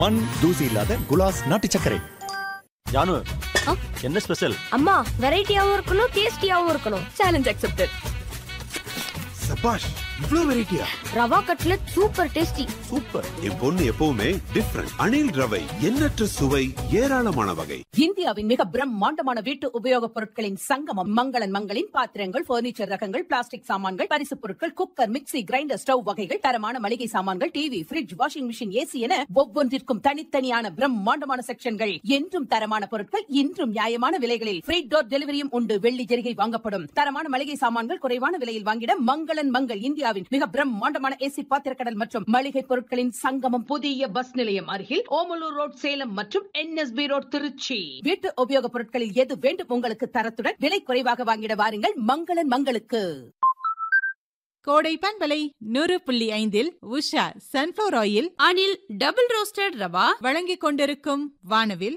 மண் தூசி இல்லாத குலாஸ் நாட்டு சர்க்கரை ஜானு ஆ? என்ன ஸ்பெஷல் அம்மா வெரைட்டியாவும் இருக்கணும் டேஸ்டியாவும் இருக்கணும் சேலஞ்ச் அக்செப்டட் சபாஷ் இவ்ளோ வெரைட்டியா rava cutlet super tasty super என் பொண்ணு எப்பவுமே டிஃப்ரெண்ட் அணில் ரவை எண்ணற்ற சுவை ஏராளமான வகை இந்தியாவின் மிக பிரம்மாண்டமான வீட்டு உபயோகப் பொருட்களின் சங்கமம் மங்களன் மங்களின் பாத்திரங்கள் பர்னிச்சர் ரகங்கள் பிளாஸ்டிக் சாமான்கள் பரிசுப் பொருட்கள் குக்கர் மிக்ஸி கிரைண்டர் ஸ்டவ் வகைகள் தரமான மளிகை சாமான்கள் TV fridge washing machine AC என ஒவ்வொன்றிற்கும் தனித்தனியான பிரம்மாண்டமான செக்ஷன்கள் என்றும் தரமான பொருட்கள் இன்றும் நியாயமான விலைகளில் ஃப்ரீ டோர் டெலிவரியும் உண்டு வெள்ளி ஜெரிகை வாங்கப்படும் தரமான மளிகை சாமான்கள் குறைவான விலையில் வாங்கிட மங்களன் மங்கள் இந்தியாவின் மிக பிரம்மாண்டமான ஏசி பாத்திரக்கடல் மற்றும் மளிகை பொருட்களின் சங்கமம் புதிய பஸ் நிலையம் அருகில் ஓமலூர் ரோட் சேலம் மற்றும் என்எஸ்பி ரோட் திருச்சி வீட்டு உபயோகப் பொருட்களில் எது வேண்டும் உங்களுக்கு தரத்துடன் விலை குறைவாக வாங்கிட வாருங்கள் மங்களன் மங்களுக்கு கோடை பண்பலை நூறு புள்ளி ஐந்தில் Usha sunflower oil Anil double roasted rava வழங்கிக் கொண்டிருக்கும் வானவில்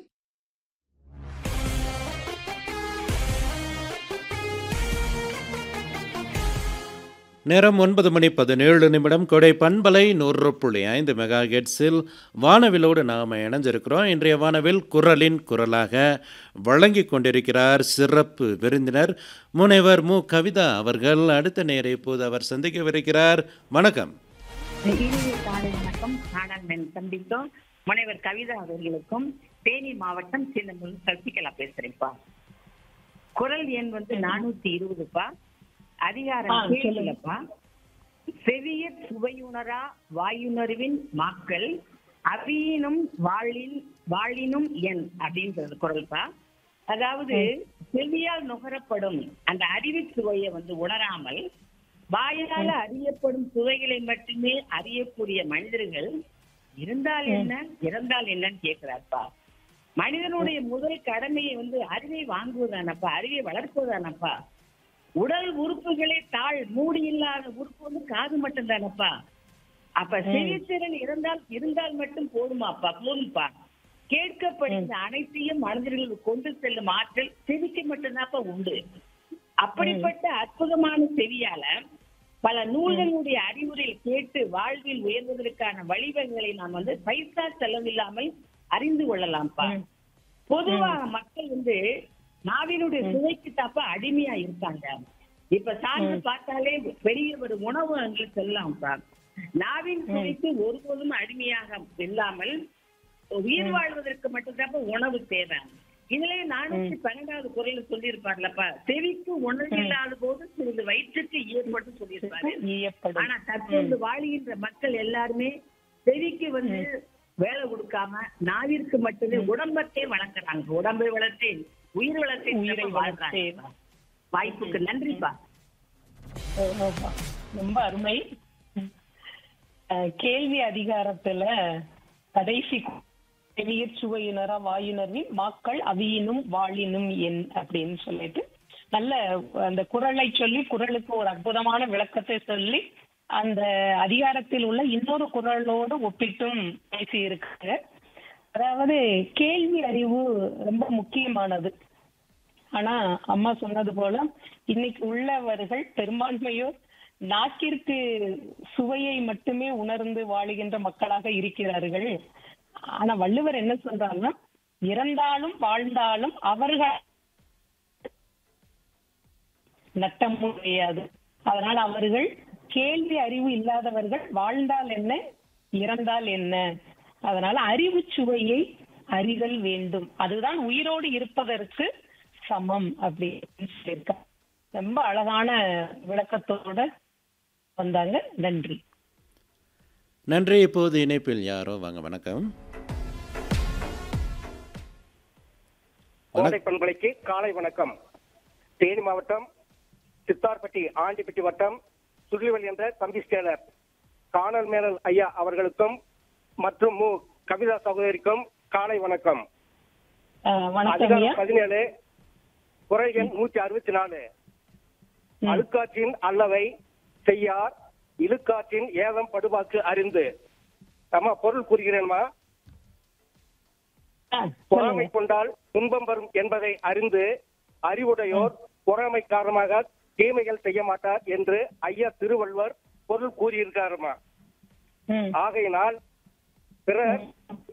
நேரம் ஒன்பது மணி பதினேழு நிமிடம் கொடை பண்பலை நூறு புள்ளி ஐந்து மெகா ஹெட்ஸில் வானவிலோடு நாம் இணைஞ்சிருக்கிறோம் இன்றைய வானவில் குரலின் குரலாக வழங்கி கொண்டிருக்கிறார் சிறப்பு விருந்தினர் முனைவர் மு கவிதா அவர்கள் அடுத்த நேர இப்போது அவர் சந்திக்கவிருக்கிறார் வணக்கம் இனிய காலை வணக்கம் நாடான் மென் சந்தித்தோம் முனைவர் கவிதா அவர்களுக்கும் தேனி மாவட்டம் சின்னமுல் சசிகலா பேசுறேன்ப்பா குரல் எண் வந்து நானூத்தி இருபதுப்பா அதிகாரம் கேள்விலப்பா செவிய சுவையுணரா வாயுணர்வின் மாக்கள் அவியினும் வாழின் வாழினும் எண் அப்படின்றது குரல்பா அதாவது செவியால் நுகரப்படும் அந்த அறிவு சுவையை வந்து உணராமல் வாயால அறியப்படும் சுவைகளை மட்டுமே அறியக்கூடிய மனிதர்கள் இருந்தால் என்ன இறந்தால் என்னன்னு கேட்கிறார்ப்பா மனிதனுடைய முதல் கடமையை வந்து அறிவை வாங்குவதானப்பா அறிவை வளர்ப்பதானப்பா உடல் உறுப்புகளே தாழ் மூடி இல்லாத உறுப்பு வந்து காது மட்டும் தானப்பா அப்ப செவித்திறன் இருந்தால் இருந்தால் மட்டும் போதுமாப்பா போதும்பா கேட்கப்படுகிற அனைத்தையும் மனிதர்களுக்கு கொண்டு செல்லும் ஆற்றல் செவிக்கு மட்டும்தான்ப்பா உண்டு அப்படிப்பட்ட அற்புதமான செவியால பல நூல்களுடைய அறிவுரையை கேட்டு வாழ்வில் உயர்வதற்கான வழிவகைகளை நாம் வந்து பைசா செலவில்லாமல் அறிந்து கொள்ளலாம்ப்பா பொதுவாக மக்கள் வந்து நாவினுடைய சுவைக்கு தப்ப அடிமையா இருக்காங்க இப்ப சார்ந்து பார்த்தாலே பெரிய ஒரு உணவு அங்கே செல்லலாம்ப்பா நாவின் சுவைக்கு ஒருபோதும் அடிமையாக இல்லாமல் உயிர் வாழ்வதற்கு மட்டும்தாப்ப உணவு தேவை இதுலயே நானூத்தி பன்னெண்டாவது குரல்ல சொல்லியிருப்பார்லப்பா செவிக்கு உணவு இல்லாத போது சிறிது வயிற்றுக்கு ஏற்பட்டு சொல்லியிருப்பாரு ஆனா தற்போது வாழுகின்ற மக்கள் எல்லாருமே செவிக்கு வந்து வேலை கொடுக்காம நாவிற்கு மட்டுமே உடம்பத்தை வளர்க்கறாங்க உடம்பை வளர்த்து உயிர் வளர்த்து உயிரை வாழ்றாங்க வாய்ப்புக்கு நன்றிப்பா ரொம்ப அருமை அஹ், கேள்வி அதிகாரத்துல கடைசி செவியற் சுவையினரா வாயுணர்வின் மாக்கள் அவியினும் வாழினும் என் அப்படின்னு சொல்லிட்டு நல்ல அந்த குரலை சொல்லி குரலுக்கு ஒரு அற்புதமான விளக்கத்தை சொல்லி அந்த அதிகாரத்தில் உள்ள இன்னொரு குரலோடு ஒப்பிட்டும் பேசி இருக்காங்க அதாவது கேள்வி அறிவு ரொம்ப முக்கியமானது ஆனா அம்மா சொன்னது போல இன்னைக்கு உள்ளவர்கள் பெரும்பான்மையோர் நாக்கிற்கு சுவையை மட்டுமே உணர்ந்து வாழுகின்ற மக்களாக இருக்கிறார்கள் ஆனா வள்ளுவர் என்ன சொல்றாருன்னா இறந்தாலும் வாழ்ந்தாலும் அவர்கள் நட்டமும் கிடையாது அதனால் அவர்கள் கேள்வி அறிவு இல்லாதவர்கள் வாழ்ந்தால் என்ன இறந்தால் என்ன அதனால அறிவு சுவையை அறிதல் வேண்டும் அதுதான் உயிரோடு இருப்பதற்கு சமம் அப்படின்னு சொல்லியிருக்காங்க ரொம்ப அழகான விளக்கத்தோட வந்தாங்க நன்றி நன்றி இப்போது இணைப்பில் யாரோ வாங்க வணக்கம் கோடை பண்பலைக்கு காலை வணக்கம் தேனி மாவட்டம் சித்தார்பட்டி ஆண்டிப்பட்டி வட்டம் சுருளிவல் என்ற தம்பி ஸ்டேலர் காணல் மேலல் ஐயா அவர்களுக்கும் மற்றும் மு கவிதா சகோதரிக்கும் காலை வணக்கம் அஹ், வணக்கம் ஐயா அதிகாரம் பதினேழு குரல் எண் நூத்தி அறுபத்தி நாலு அழுக்காற்றின் அல்லவை செய்யார் இழுக்காற்றின் ஏதம் படுவாக்கு அறிந்து அம்மா பொருள் கூறுகிறேன்மா அஹ், பொறாமை கொண்டால் துன்பம் வரும் என்பதை அறிந்து அறிவுடையோர் பொறாமை காரணமாக தீமைகள் செய்ய மாட்டார் என்று ஐயா திருவள்ளுவர் பொருள் கூறியிருக்காருமா ம். ஆகையினால் பிறர்